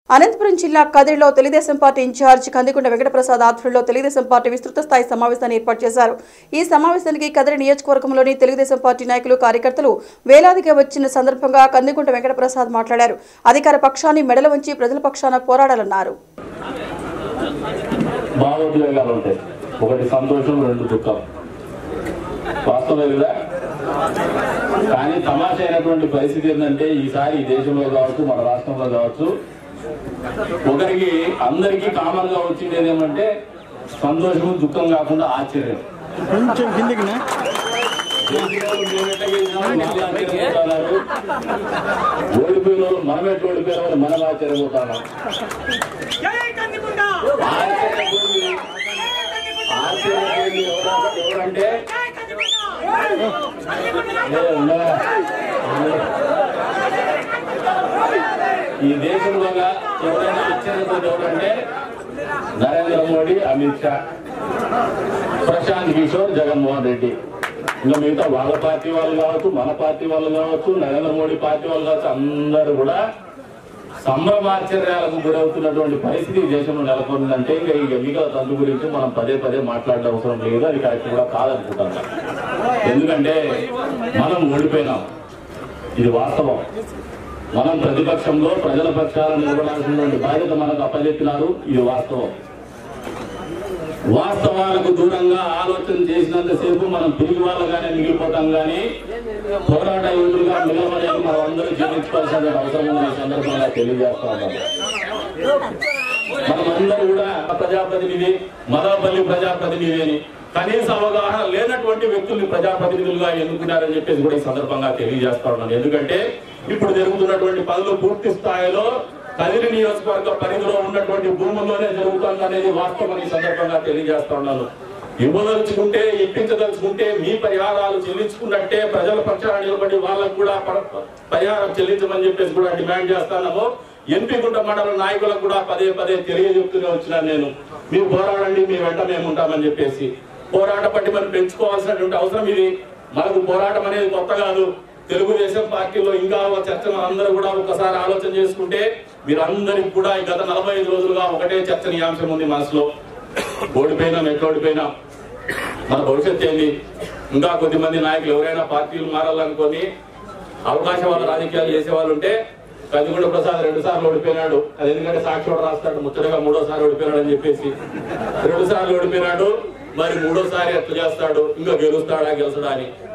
అనంతపురం జిల్లా కదిరిలో Telugu Desam party incharge Kandikonda Venkataprasad ఆధ్వర్యంలో తెలుగుదేశం పార్టీ విస్తృత స్థాయి సమావేశాన్ని ఏర్పాటు చేశారు ఈ సమావేశానికి కదిరి నియోజకవర్గంలోని తెలుగుదేశం పార్టీ నాయకులు కార్యకర్తలు వేలాదిగా వచ్చిన సందర్భంగా కందికొండ వెంకటప్రసాద్ మాట్లాడారు అధికార పక్షాన్ని మెడల ఉంచి ప్రజల పక్షాన పోరాడాలన్నారు భావోద్వేగాలు ఉంటాయి ఒకటి సంతోషం రెండు దుఃఖం వాస్తవమే కదా కానీ తమాషా అయినటువంటి పరిస్థితి ఏంటంటే ఈసారి ఈ దేశంలో కావచ్చు మన రాష్ట్రంలో కావచ్చు ఒకరికి అందరికీ కామన్ గా వచ్చింది ఏదేమంటే సంతోషం దుఃఖం కాకుండా ఆశ్చర్యం కొంచెం కిందికి నా ఓడిపోయిన వాళ్ళు మనం ఎట్లా ఓడిపోయిన వాళ్ళు మనం ఆశ్చర్యపోతున్నాం ఆశ్చర్యపోయింది ఆశ్చర్యపోయింది ఎవరు- ఎవరంటే ఏ, ఉన్నదా? ఈ దేశంలో ఎవరైనా ఆశ్చర్యపోతే ఎవరంటే నరేంద్ర మోడీ అమిత్ షా ప్రశాంత్ కిషోర్ జగన్మోహన్ రెడ్డి ఇంకా మిగతా వాళ్ళ పార్టీ వాళ్ళు కావచ్చు మన పార్టీ వాళ్ళు కావచ్చు నరేంద్ర మోడీ పార్టీ వాళ్ళు కావచ్చు అందరూ కూడా సంభ్రమాశ్చర్యాలకు గురవుతున్నటువంటి పరిస్థితి ఈ దేశంలో నెలకొందంటే ఇంకా ఈ ఎన్నికల తంతు గురించి మనం పదే పదే మాట్లాడడం అవసరం లేదు అది కరెక్ట్ కూడా కాదనుకుంటున్నాం ఎందుకంటే మనం ఓడిపోయినాం ఇది వాస్తవం మనం ప్రతిపక్షంలో ప్రజల పక్షాలను నిలబడాల్సినటువంటి బాధ్యత మనకు అప్పచెప్పినారు ఇది వాస్తవం వాస్తవాలకు దూరంగా ఆలోచన చేసినంతసేపు మనం పిరిగి వాళ్ళగానే మిగిలిపోతాం కానీ పోరాట యోధులుగా మిగలమనేది మనం అందరూ జీవించుకోవాల్సిన అవసరం ఉంది ఈ సందర్భంగా తెలియజేస్తా ఉన్నాం మనమందరూ కూడా ప్రజాప్రతినిధి మదపల్లి ప్రజాప్రతినిధి అని కనీస అవగాహన లేనటువంటి వ్యక్తుల్ని ప్రజాప్రతినిధులుగా ఎన్నుకున్నారని చెప్పేసి కూడా ఈ సందర్భంగా తెలియజేస్తా ఉన్నాను ఎందుకంటే ఇప్పుడు జరుగుతున్నటువంటి పనులు పూర్తి స్థాయిలో కదిరి నియోజకవర్గ పరిధిలో ఉన్నటువంటి భూముల్లోనే జరుగుతుంది అనేది వాస్తవం ఈ సందర్భంగా తెలియజేస్తా ఉన్నాను ఇవ్వదలుచుకుంటే ఇప్పించదలుచుకుంటే మీ పరిహారాలు చెల్లించుకున్నట్టే ప్రజల పక్షాన నిలబడి వాళ్ళకు కూడా ప- పరిహారం చెల్లించమని చెప్పేసి కూడా డిమాండ్ చేస్తాము ఎంపీగుంట మండల నాయకులకు కూడా పదే పదే తెలియజెప్తూనే వచ్చినాను నేను మీరు పోరాడండి మీ వెంట మేము ఉంటామని చెప్పేసి పోరాట పట్టి మనం పెంచుకోవాల్సినటువంటి అవసరం ఇది మనకు పోరాటం అనేది కొత్త కాదు తెలుగుదేశం పార్టీలో ఇంకా ఒక చర్చ అందరూ కూడా ఒకసారి ఆలోచన చేసుకుంటే మీరందరికి కూడా ఈ గత నలభై ఐదు రోజులుగా ఒకటే చర్చనీయాంశం ఉంది మనసులో ఓడిపోయినాం ఎట్లా ఓడిపోయినాం మన భవిష్యత్తు ఏంది ఇంకా కొద్దిమంది నాయకులు ఎవరైనా పార్టీలు మారాలనుకొని అవకాశవాద రాజకీయాలు చేసే వాళ్ళు ఉంటే కదిగుండ ప్రసాద్ రెండు సార్లు ఓడిపోయినాడు అది ఎందుకంటే సాక్షి కూడా రాస్తాడు ముచ్చటగా మూడోసారి ఓడిపోయినాడు అని చెప్పేసి రెండు సార్లు ఓడిపోయినాడు మరి మూడోసారి ఎట్లా చేస్తాడు ఇంకా గెలుస్తాడా గెలుస్తాడా అని